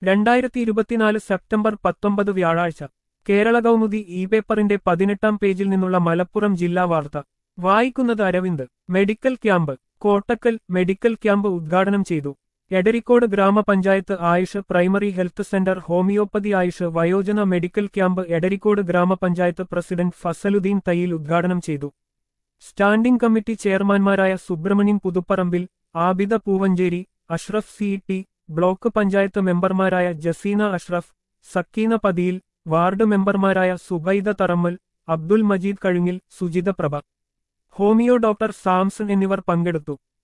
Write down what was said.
രണ്ടായിരത്തി ഇരുപത്തിനാല് സെപ്റ്റംബർ പത്തൊമ്പത് വ്യാഴാഴ്ച കേരള കൗമുദി ഇ പേപ്പറിന്റെ പതിനെട്ടാം പേജിൽ നിന്നുള്ള മലപ്പുറം ജില്ലാ വാർത്ത വായിക്കുന്നത് Aravind medical camp Kottakkal medical camp ഉദ്ഘാടനം ചെയ്തു എടരിക്കോട് ഗ്രാമപഞ്ചായത്ത് Ayush primary health centre homoeopathy Ayush വയോജന മെഡിക്കൽ ക്യാമ്പ് എടരിക്കോട് ഗ്രാമപഞ്ചായത്ത് പ്രസിഡന്റ് ഫസലുദ്ദീൻ തയ്യിൽ ഉദ്ഘാടനം ചെയ്തു സ്റ്റാൻഡിംഗ് കമ്മിറ്റി ചെയർമാൻമാരായ Subramanian Puthuparambil Abida Poovancheri Ashraf C T block panchayat മെമ്പർമാരായ ജസീന അഷ്റഫ് സക്കീന പതിയിൽ വാർഡ് മെമ്പർമാരായ Subaida Tharammal Abdul Majeed Kazhungil Sujitha Prabha homeo doctor Samson എന്നിവർ പങ്കെടുത്തു